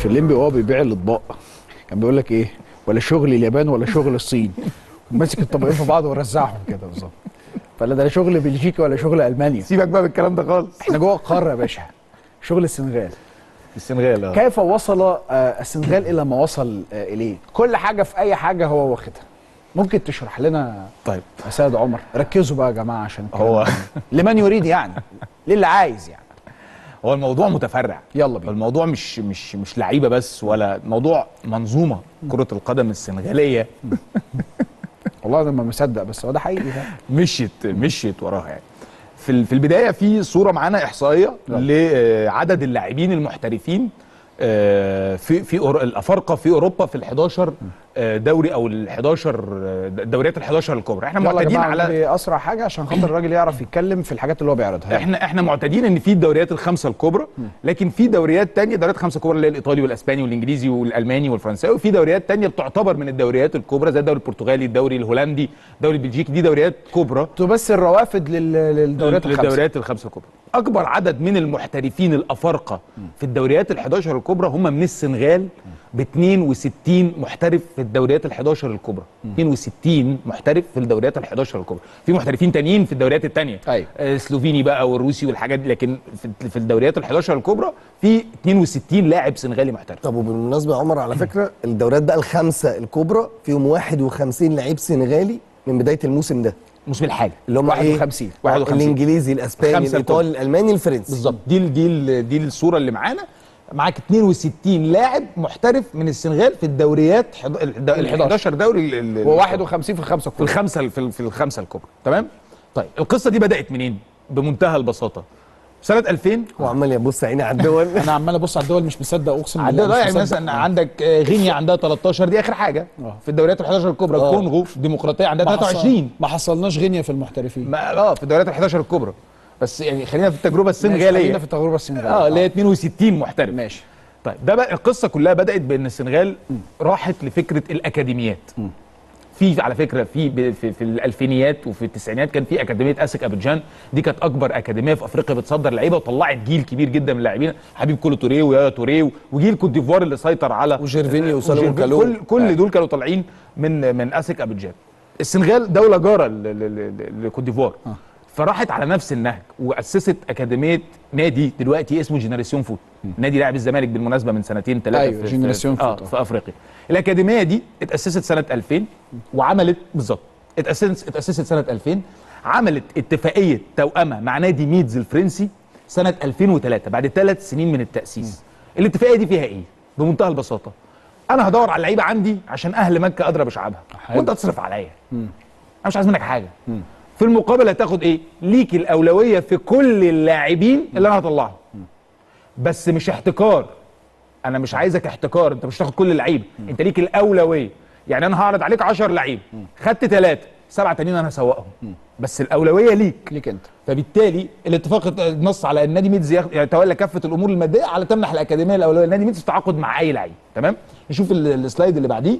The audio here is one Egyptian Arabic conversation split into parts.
في الليمبي وهو بيبيع الاطباق كان بيقول لك ايه ولا شغل اليابان ولا شغل الصين ماسك الطبقين في بعض ورزعهم كده بالظبط فلا ده لا شغل بلجيكا ولا شغل المانيا سيبك بقى من الكلام ده خالص احنا جوه القاره يا باشا شغل السنغال السنغال اه كيف وصل آه، السنغال الى ما وصل آه، اليه كل حاجه في اي حاجه هو واخدها ممكن تشرح لنا طيب يا سيد عمر ركزوا بقى يا جماعه عشان الكلام هو ده. لمن يريد يعني للي عايز يعني هو الموضوع متفرع يلا بينا الموضوع مش مش مش لعيبه بس ولا موضوع منظومه كره القدم السنغاليه والله انا ما مصدق بس هو ده حقيقي فعلا. مشيت مشيت وراها يعني في ال- في البدايه في صوره معانا احصائيه لعدد اللاعبين المحترفين آه، في في أور- الافارقه في اوروبا في ال 11 آه، دوري او ال 11 آه، دوريات ال 11 الكبرى احنا يلا يا معتادين جماعه على على اسرع حاجه عشان خاطر الراجل يعرف يتكلم في الحاجات اللي هو بيعرضها احنا احنا معتادين ان في الدوريات الخمسه الكبرى لكن في دوريات تانية دوريات خمسه كبرى اللي هي الايطالي والاسباني والانجليزي والالماني والفرنساوي وفي دوريات تانية بتعتبر من الدوريات الكبرى زي الدوري البرتغالي الدوري الهولندي الدوري البلجيكي دي دوريات كبرى تمثل الروافد لل- للدوريات الخمسه للدوريات الخمسه الكبرى اكبر عدد من المحترفين الافارقه في الدوريات ال11 الكبرى هم من السنغال ب 62 محترف في الدوريات ال11 الكبرى 62 محترف في الدوريات ال11 الكبرى في محترفين تانيين في الدوريات التانية أيوة. آه، سلوفيني بقى والروسي والحاجات دي لكن في- في الدوريات ال11 الكبرى في 62 لاعب سنغالي محترف طب وبالمناسبه يا عمر على فكره الدوريات بقى الخمسه الكبرى فيهم 51 لعيب سنغالي من بدايه الموسم ده موسم الحالي اللي هم 51. ايه 51. الانجليزي الاسباني خمسة الايطالي الالماني الفرنسي بالظبط دي ال- دي ال- دي الصوره اللي معانا معاك 62 لاعب محترف من السنغال في الدوريات ال 11 دوري ال- ال- هو 51 في الخمسه في كلها الخمسه في, ال- في الخمسه الكبرى تمام طيب القصه دي بدات منين بمنتهى البساطه سنه 2000 هو عمال يبص عيني على الدول انا عمال ابص على الدول مش مصدق اقسم بالله عندنا مش يعني مصدق. مثلا عندك آه، غينيا عندها 13 دي اخر حاجه آه. في الدوريات ال 11 الكبرى آه. الكونغو الديمقراطيه عندها ما حصل- 23 ما حصلناش غينيا في المحترفين ما اه في الدوريات ال 11 الكبرى بس يعني خلينا في التجربه ماشي، خلينا السنغاليه في التجربه السنغاليه اه اللي هي 62 محترف ماشي طيب ده بقى القصه كلها بدات بان السنغال راحت لفكره الاكاديميات في على فكره في ب- في, في الالفينيات وفي التسعينات كان في اكاديميه اسك ابيجان دي كانت اكبر اكاديميه في افريقيا بتصدر لعيبه وطلعت جيل كبير جدا من اللاعبين حبيب كولو توريه ويايا توريه وجيل كوت ديفوار اللي سيطر على وجيرفينيو وسالمون وجيرفينيو. كالو. كل كل دول كانوا طالعين من من اسك ابيجان السنغال دوله جاره ل- ل- ل- لكوت ديفوار فراحت على نفس النهج واسست اكاديميه نادي دلوقتي اسمه جينيراسيون فوت نادي لاعب الزمالك بالمناسبه من سنتين ثلاثه أيوة، في جينيراسيون في, آه فوت، آه. في افريقيا الاكاديميه دي اتاسست سنه 2000 وعملت بالظبط اتاسست اتاسست سنه 2000 عملت اتفاقيه توأمه مع نادي ميدز الفرنسي سنه 2003 بعد ثلاث سنين من التاسيس الاتفاقيه دي فيها ايه بمنتهى البساطه انا هدور على اللعيبه عندي عشان اهل مكه ادرى بشعبها حلو. وانت تصرف عليا انا مش عايز منك حاجه في المقابل هتاخد ايه ليك الاولويه في كل اللاعبين اللي انا هطلعهم بس مش احتكار انا مش عايزك احتكار انت مش هتاخد كل اللعيبه انت ليك الاولويه يعني انا هعرض عليك 10 لعيبه خدت ثلاثه سبعه تانيين انا هسوقهم بس الاولويه ليك ليك انت فبالتالي الاتفاق نص على ان نادي ميدز ياخد- يتولى كافه الامور الماديه على تمنح الاكاديميه الاولويه نادي ميدز في التعاقد مع اي لعيب تمام نشوف ال- السلايد اللي بعديه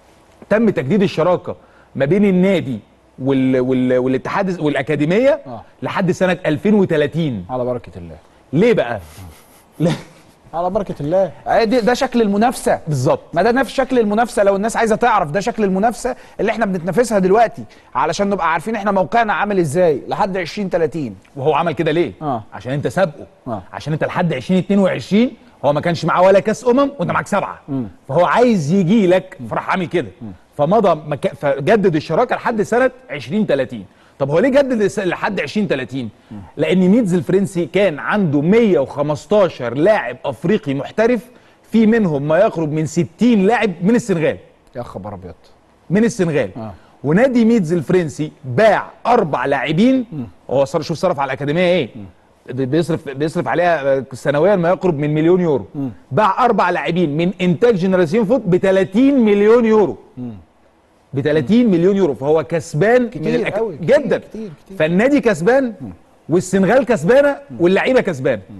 تم تجديد الشراكه ما بين النادي وال... وال... والاتحاد والاكاديميه آه. لحد سنه 2030 على بركه الله ليه بقى ليه على بركه الله آه، دي- ده شكل المنافسه بالظبط ما ده نفس شكل المنافسه لو الناس عايزه تعرف ده شكل المنافسه اللي احنا بنتنافسها دلوقتي علشان نبقى عارفين احنا موقعنا عامل ازاي لحد 2030 وهو عمل كده ليه آه. عشان انت سابقه آه. عشان انت لحد 2022 هو ما كانش معاه ولا كاس امم وانت معاك سبعه فهو عايز يجي لك فراح عامل كده فمضى مكا... فجدد الشراكه لحد سنه 2030 طب هو ليه جدد الس- لحد 2030 لان ميدز الفرنسي كان عنده 115 لاعب افريقي محترف في منهم ما يقرب من 60 لاعب من السنغال يا خبر ابيض من السنغال آه. ونادي ميدز الفرنسي باع اربع لاعبين هو صار شوف صرف على الاكاديميه ايه بيصرف بيصرف عليها سنويا ما يقرب من مليون يورو باع اربع لاعبين من انتاج جنراسيون فوت ب 30 مليون يورو ب 30 مليون يورو فهو كسبان كتير من أوي، كتير، جدا كتير، كتير. فالنادي كسبان والسنغال كسبانه واللعيبه كسبانه